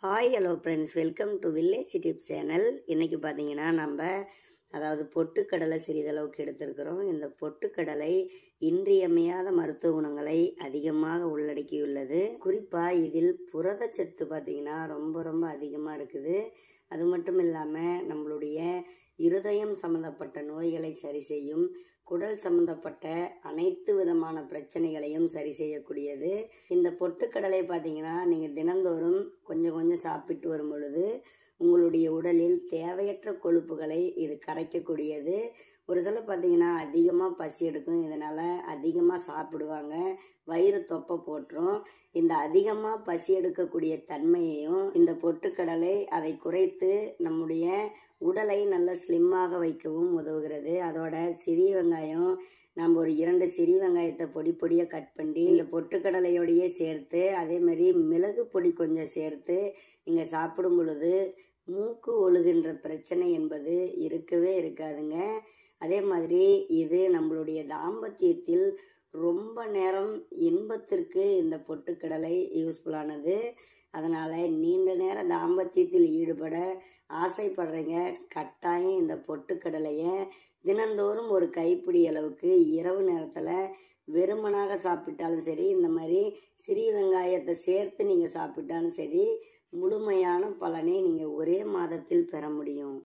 hi hello friends welcome to village dip channel இன்றைக்கி பார்த்தீங்கன்னா நம்ம அதாவது பொட்டுக்கடலை சிறிதளவுக்கு எடுத்திருக்கிறோம் இந்த பொட்டுக்கடலை இன்றியமையாத மருத்துவ குணங்களை அதிகமாக உள்ளடக்கியுள்ளது குறிப்பாக இதில் புரதச்சத்து பார்த்தீங்கன்னா ரொம்ப ரொம்ப அதிகமாக இருக்குது அது மட்டும் இல்லாமல் நம்மளுடைய இருதயம் சம்பந்தப்பட்ட நோய்களை சரி செய்யும் குடல் சம்பந்தப்பட்ட அனைத்து விதமான பிரச்சனைகளையும் சரி செய்யக்கூடியது இந்த பொட்டுக்கடலை பார்த்தீங்கன்னா நீங்கள் தினந்தோறும் கொஞ்சம் கொஞ்சம் சாப்பிட்டு வரும் பொழுது உங்களுடைய உடலில் தேவையற்ற கொழுப்புகளை இது கரைக்கக்கூடியது ஒரு சிலர் பார்த்தீங்கன்னா அதிகமாக பசி எடுக்கும் இதனால் அதிகமாக சாப்பிடுவாங்க வயிறு தொப்பை போட்டுரும் இந்த அதிகமாக பசி எடுக்கக்கூடிய தன்மையையும் இந்த பொட்டுக்கடலை அதை குறைத்து நம்முடைய உடலை நல்ல ஸ்லிம்மாக வைக்கவும் உதவுகிறது அதோட சிறிய வெங்காயம் நம்ம ஒரு இரண்டு சிறிய வெங்காயத்தை பொடி பொடியாக கட் பண்ணி இந்த பொட்டுக்கடலையோடையே சேர்த்து அதே மாதிரி மிளகு பொடி கொஞ்சம் சேர்த்து நீங்கள் சாப்பிடும் பொழுது மூக்கு ஒழுகின்ற பிரச்சனை என்பது இருக்கவே இருக்காதுங்க அதே மாதிரி இது நம்மளுடைய தாம்பத்தியத்தில் ரொம்ப நேரம் இன்பத்திற்கு இந்த பொட்டுக்கடலை யூஸ்ஃபுல்லானது அதனால் நீண்ட நேர தாம்பத்தியத்தில் ஈடுபட ஆசைப்படுறீங்க கட்டாயம் இந்த பொட்டுக்கடலையை தினந்தோறும் ஒரு கைப்பிடி அளவுக்கு இரவு நேரத்தில் வெறுமனாக சாப்பிட்டாலும் சரி இந்த மாதிரி சிறிய வெங்காயத்தை சேர்த்து நீங்கள் சாப்பிட்டாலும் சரி முழுமையான பலனை நீங்கள் ஒரே மாதத்தில் பெற முடியும்